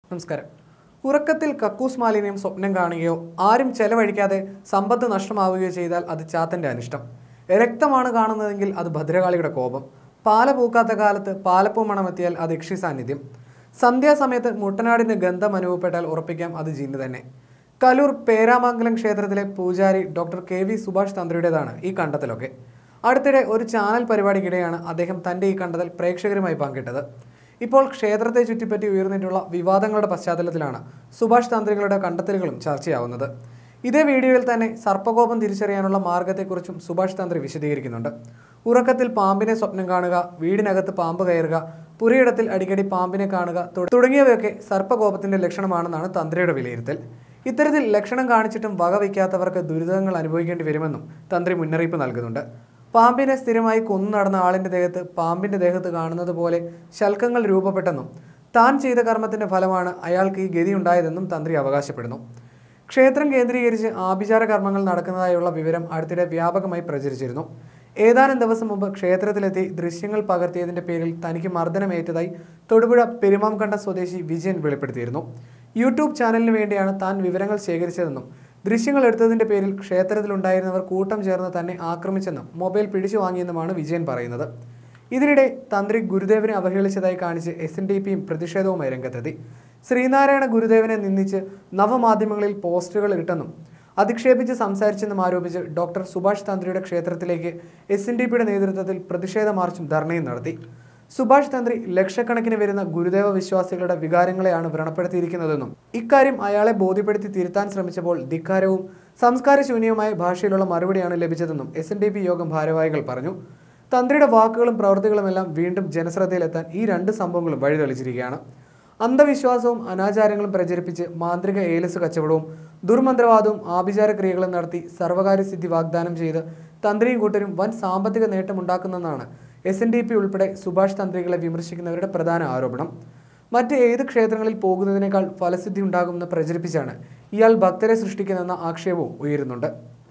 നമസ്കാരം ഉറക്കത്തിൽ കക്കൂസ് മാലിന്യം സ്വപ്നം കാണുകയോ ആരും ചെലവഴിക്കാതെ സമ്പത്ത് നഷ്ടമാവുകയോ ചെയ്താൽ അത് ചാത്തന്റെ അനിഷ്ടം രക്തമാണ് കാണുന്നതെങ്കിൽ അത് ഭദ്രകാളിയുടെ കോപം പാല പൂക്കാത്ത കാലത്ത് പാലപ്പൂ മണമെത്തിയാൽ അത് യക്ഷി സാന്നിധ്യം സന്ധ്യാസമയത്ത് മുട്ടനാടിന് ഗന്ധം അനുഭവപ്പെട്ടാൽ ഉറപ്പിക്കാം അത് ജിന്ന് തന്നെ കലൂർ പേരാമംഗലം ക്ഷേത്രത്തിലെ പൂജാരി ഡോക്ടർ കെ വി സുഭാഷ് തന്ത്രിയുടേതാണ് ഈ കണ്ടെത്തലൊക്കെ അടുത്തിടെ ഒരു ചാനൽ പരിപാടിക്കിടെയാണ് അദ്ദേഹം തൻ്റെ ഈ കണ്ടെത്തൽ പ്രേക്ഷകരുമായി പങ്കിട്ടത് ഇപ്പോൾ ക്ഷേത്രത്തെ ചുറ്റിപ്പറ്റി ഉയർന്നിട്ടുള്ള വിവാദങ്ങളുടെ പശ്ചാത്തലത്തിലാണ് സുഭാഷ് തന്ത്രികളുടെ കണ്ടെത്തലുകളും ചർച്ചയാവുന്നത് ഇതേ വീഡിയോയിൽ തന്നെ സർപ്പകോപം തിരിച്ചറിയാനുള്ള മാർഗത്തെക്കുറിച്ചും സുഭാഷ് തന്ത്രി വിശദീകരിക്കുന്നുണ്ട് ഉറക്കത്തിൽ പാമ്പിനെ സ്വപ്നം കാണുക വീടിനകത്ത് പാമ്പ് കയറുക പുരയിടത്തിൽ അടിക്കടി പാമ്പിനെ കാണുക തുട- തുടങ്ങിയവയൊക്കെ സർപ്പകോപത്തിന്റെ ലക്ഷണമാണെന്നാണ് തന്ത്രിയുടെ വിലയിരുത്തൽ ഇത്തരത്തിൽ ലക്ഷണം കാണിച്ചിട്ടും വകവയ്ക്കാത്തവർക്ക് ദുരിതങ്ങൾ അനുഭവിക്കേണ്ടി വരുമെന്നും തന്ത്രി മുന്നറിയിപ്പ് നൽകുന്നുണ്ട് പാമ്പിനെ സ്ഥിരമായി കൊന്നു നടന്ന ആളിന്റെ ദേഹത്ത് പാമ്പിന്റെ ദേഹത്ത് കാണുന്നത് പോലെ ശൽക്കങ്ങൾ രൂപപ്പെട്ടെന്നും താൻ ചെയ്ത കർമ്മത്തിന്റെ ഫലമാണ് അയാൾക്ക് ഈ ഗതി ഉണ്ടായതെന്നും തന്ത്രി അവകാശപ്പെടുന്നു ക്ഷേത്രം കേന്ദ്രീകരിച്ച് ആഭിചാര കർമ്മങ്ങൾ നടക്കുന്നതായുള്ള വിവരം അടുത്തിടെ വ്യാപകമായി പ്രചരിച്ചിരുന്നു ഏതാനും ദിവസം മുമ്പ് ക്ഷേത്രത്തിലെത്തി ദൃശ്യങ്ങൾ പകർത്തിയതിന്റെ പേരിൽ തനിക്ക് മർദ്ദനമേറ്റതായി തൊടുപുഴ പെരുമാംകണ്ട സ്വദേശി വിജയൻ വെളിപ്പെടുത്തിയിരുന്നു യൂട്യൂബ് ചാനലിന് വേണ്ടിയാണ് താൻ വിവരങ്ങൾ ശേഖരിച്ചതെന്നും ദൃശ്യങ്ങൾ എടുത്തതിന്റെ പേരിൽ ക്ഷേത്രത്തിലുണ്ടായിരുന്നവർ കൂട്ടം ചേർന്ന് തന്നെ ആക്രമിച്ചെന്നും മൊബൈൽ പിടിച്ചു വാങ്ങിയെന്നുമാണ് വിജയൻ പറയുന്നത് ഇതിനിടെ തന്ത്രി ഗുരുദേവനെ അവഹേളിച്ചതായി കാണിച്ച് എസ് എൻ ഡി പിയും പ്രതിഷേധവുമായി രംഗത്തെത്തി ശ്രീനാരായണ ഗുരുദേവനെ നിന്ദിച്ച് നവമാധ്യമങ്ങളിൽ പോസ്റ്ററുകൾ ഇട്ടെന്നും അധിക്ഷേപിച്ച് സംസാരിച്ചെന്നും ആരോപിച്ച് ഡോക്ടർ സുഭാഷ് തന്ത്രിയുടെ ക്ഷേത്രത്തിലേക്ക് എസ് എൻ ഡി പിയുടെ നേതൃത്വത്തിൽ പ്രതിഷേധ മാർച്ചും ധർണയും നടത്തി സുഭാഷ് തന്ത്രി ലക്ഷക്കണക്കിന് വരുന്ന ഗുരുദേവ വിശ്വാസികളുടെ വികാരങ്ങളെയാണ് വ്രണപ്പെടുത്തിയിരിക്കുന്നതെന്നും ഇക്കാര്യം അയാളെ ബോധ്യപ്പെടുത്തി തിരുത്താൻ ശ്രമിച്ചപ്പോൾ ധിക്കാരവും സംസ്കാരശൂന്യവുമായ ഭാഷയിലുള്ള മറുപടിയാണ് ലഭിച്ചതെന്നും എസ് എൻ ഡി പി യോഗം ഭാരവാഹികൾ പറഞ്ഞു തന്ത്രിയുടെ വാക്കുകളും പ്രവൃത്തികളുമെല്ലാം വീണ്ടും ജനശ്രദ്ധയിലെത്താൻ ഈ രണ്ട് സംഭവങ്ങളും വഴിതെളിച്ചിരിക്കുകയാണ് അന്ധവിശ്വാസവും അനാചാരങ്ങളും പ്രചരിപ്പിച്ച് മാന്ത്രിക ഏലസ് കച്ചവടവും ദുർമന്ത്രവാദവും ആഭിചാര ക്രിയകളും നടത്തി സർവകാര്യസിദ്ധി വാഗ്ദാനം ചെയ്ത് തന്ത്രിയും കൂട്ടരും വൻ സാമ്പത്തിക നേട്ടമുണ്ടാക്കുന്നെന്നാണ് എസ് എൻ ഡി പി ഉൾപ്പെടെ സുഭാഷ് തന്ത്രികളെ വിമർശിക്കുന്നവരുടെ പ്രധാന ആരോപണം മറ്റ് ഏത് ക്ഷേത്രങ്ങളിൽ പോകുന്നതിനേക്കാൾ ഫലസിദ്ധി ഉണ്ടാകുമെന്ന് പ്രചരിപ്പിച്ചാണ് ഇയാൾ ഭക്തരെ സൃഷ്ടിക്കുന്നതെന്ന ആക്ഷേപവും ഉയരുന്നുണ്ട്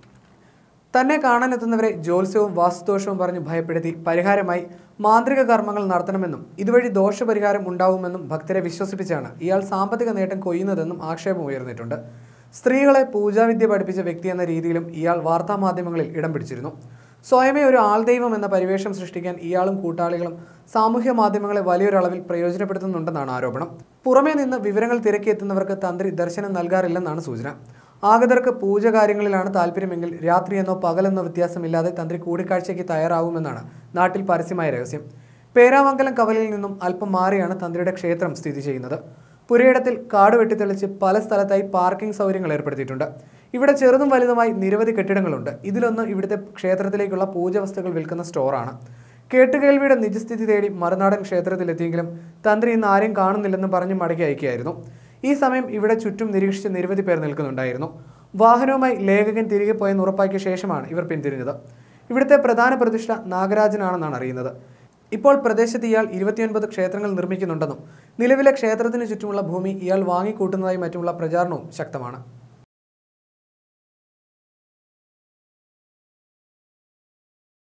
തന്നെ കാണാനെത്തുന്നവരെ ജ്യോത്സ്യവും വാസ്തുദോഷവും പറഞ്ഞ് ഭയപ്പെടുത്തി പരിഹാരമായി മാന്ത്രിക കർമ്മങ്ങൾ നടത്തണമെന്നും ഇതുവഴി ദോഷപരിഹാരം ഉണ്ടാവുമെന്നും ഭക്തരെ വിശ്വസിപ്പിച്ചാണ് ഇയാൾ സാമ്പത്തിക നേട്ടം കൊയ്യുന്നതെന്നും ആക്ഷേപം ഉയർന്നിട്ടുണ്ട് സ്ത്രീകളെ പൂജാവിദ്യ പഠിപ്പിച്ച വ്യക്തി എന്ന രീതിയിലും ഇയാൾ വാർത്താമാധ്യമങ്ങളിൽ ഇടം പിടിച്ചിരുന്നു സ്വയമേ ഒരു ആൾദൈവം എന്ന പരിവേഷം സൃഷ്ടിക്കാൻ ഇയാളും കൂട്ടാളികളും സാമൂഹ്യ മാധ്യമങ്ങളെ വലിയൊരളവിൽ പ്രയോജനപ്പെടുത്തുന്നുണ്ടെന്നാണ് ആരോപണം പുറമേ നിന്ന് വിവരങ്ങൾ തിരക്കിയെത്തുന്നവർക്ക് തന്ത്രി ദർശനം നൽകാറില്ലെന്നാണ് സൂചന ആഗതർക്ക് പൂജ കാര്യങ്ങളിലാണ് താല്പര്യമെങ്കിൽ രാത്രിയെന്നോ പകലെന്നോ വ്യത്യാസമില്ലാതെ തന്ത്രി കൂടിക്കാഴ്ചയ്ക്ക് തയ്യാറാവുമെന്നാണ് നാട്ടിൽ പരസ്യമായ രഹസ്യം പേരാമംഗലം കവലിൽ നിന്നും അല്പം മാറിയാണ് തന്ത്രിയുടെ ക്ഷേത്രം സ്ഥിതി ചെയ്യുന്നത് പുരയിടത്തിൽ കാട് വെട്ടിത്തെളിച്ച് പല സ്ഥലത്തായി പാർക്കിംഗ് സൗകര്യങ്ങൾ ഏർപ്പെടുത്തിയിട്ടുണ്ട് ഇവിടെ ചെറുതും വലുതുമായി നിരവധി കെട്ടിടങ്ങളുണ്ട് ഇതിലൊന്ന് ഇവിടുത്തെ ക്ഷേത്രത്തിലേക്കുള്ള പൂജ വസ്തുക്കൾ വിൽക്കുന്ന സ്റ്റോറാണ് കേട്ടുകേൾവിയുടെ നിജസ്ഥിതി തേടി മറുനാടൻ ക്ഷേത്രത്തിലെത്തിയെങ്കിലും തന്ത്രി ഇന്ന് ആരെയും കാണുന്നില്ലെന്ന് പറഞ്ഞ് മടക്കി അയക്കുകയായിരുന്നു ഈ സമയം ഇവിടെ ചുറ്റും നിരീക്ഷിച്ച് നിരവധി പേർ നിൽക്കുന്നുണ്ടായിരുന്നു വാഹനവുമായി ലേഖകൻ തിരികെ പോയെന്ന് ഉറപ്പാക്കിയ ശേഷമാണ് ഇവർ പിന്തിരിഞ്ഞത് ഇവിടുത്തെ പ്രധാന പ്രതിഷ്ഠ നാഗരാജനാണെന്നാണ് അറിയുന്നത് ഇപ്പോൾ പ്രദേശത്ത് ഇയാൾ ഇരുപത്തിയൊൻപത് ക്ഷേത്രങ്ങൾ നിർമ്മിക്കുന്നുണ്ടെന്നും നിലവിലെ ക്ഷേത്രത്തിന് ചുറ്റുമുള്ള ഭൂമി ഇയാൾ വാങ്ങിക്കൂട്ടുന്നതായി മറ്റുമുള്ള പ്രചാരണവും ശക്തമാണ്